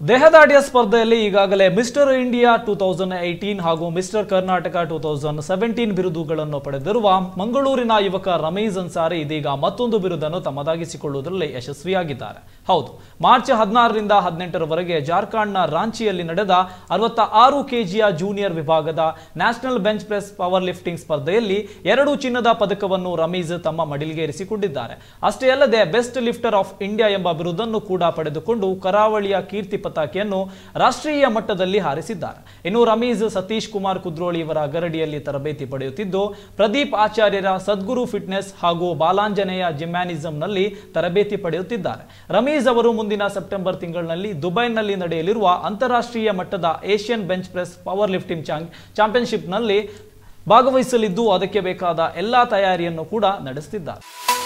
ದೇಹದಾಡಿಯ ಸ್ಪರ್ಧೆಯಲ್ಲಿ ಈಗಾಗಲೇ mister India two thousand eighteen ಹಾಗೂ mister Karnataka two thousand seventeen ಬಿರುದುಗಳನ್ನು ಪಡೆದಿರುವ ಮಂಗಳೂರಿನ ಯುವಕ ರಮೀಜ್ ಅನ್ಸಾರಿ ಇದೀಗ ಮತ್ತೊಂದು ಬಿರುದನ್ನು ತಮ್ಮದಾಗಿಸಿಕೊಳ್ಳುವುದರಲ್ಲಿ ಯಶಸ್ವಿಯಾಗಿದ್ದಾರೆ ಹೌದು ಮಾರ್ಚ್ ಹದಿನಾರರಿಂದ ಹದಿನೆಂಟರವರೆಗೆ ಜಾರ್ಖಂಡ್ನ ರಾಂಚಿಯಲ್ಲಿ ನಡೆದ ಅರವತ್ತ ಆರು ಕೆಜಿಯ ಜೂನಿಯರ್ ವಿಭಾಗದ national bench press power lifting ಸ್ಪರ್ಧೆಯಲ್ಲಿ ಎರಡು ಚಿನ್ನದ ಪದಕವನ್ನು ರಮೀಜ್ ತಮ್ಮ ಮಡಿಲಿಗೇರಿಸಿಕೊಂಡಿದ್ದಾರೆ ಅಷ್ಟೇ ಅಲ್ಲದೆ ಬೆಸ್ಟ್ ಲಿಫ್ಟರ್ ಆಫ್ ಇಂಡಿಯಾ ಎಂಬ ಬಿರುದನ್ನು ಕೂಡ ಪಡೆದುಕೊಂಡು ಕರಾವಳಿಯ ಕೀರ್ತಿ ಪತಾಕೆಯನ್ನು ರಾಷ್ಟ್ರೀಯ ಮಟ್ಟದಲ್ಲಿ ಹಾರಿಸಿದ್ದಾರೆ ಇನ್ನು ರಮೀಜ್ ಸತೀಶ್ ಕುಮಾರ್ ಕುದ್ರೋಳಿ ಇವರ ಗರಡಿಯಲ್ಲಿ ತರಬೇತಿ ಪಡೆಯುತ್ತಿದ್ದು ಪ್ರದೀಪ್ ಆಚಾರ್ಯರ ಸದ್ಗುರು ಫಿಟ್ನೆಸ್ ಹಾಗೂ ಬಾಲಾಂಜನೇಯ ಜಿಮ್ಯಾನಿಸಂನಲ್ಲಿ ತರಬೇತಿ ಪಡೆಯುತ್ತಿದ್ದಾರೆ ರಮೀಜ್ ಅವರು ಮುಂದಿನ ಸೆಪ್ಟೆಂಬರ್ ತಿಂಗಳಿನಲ್ಲಿ ದುಬೈನಲ್ಲಿ ನಡೆಯಲಿರುವ ಅಂತಾರಾಷ್ಟ್ರೀಯ ಮಟ್ಟದ Asian bench press power lifting ಚಾಂಪಿಯನ್ಶಿಪ್ನಲ್ಲಿ ಭಾಗವಹಿಸಲಿದ್ದು ಅದಕ್ಕೆ ಬೇಕಾದ ಎಲ್ಲಾ ತಯಾರಿಯನ್ನು ಕೂಡ ನಡೆಸುತ್ತಿದ್ದಾರೆ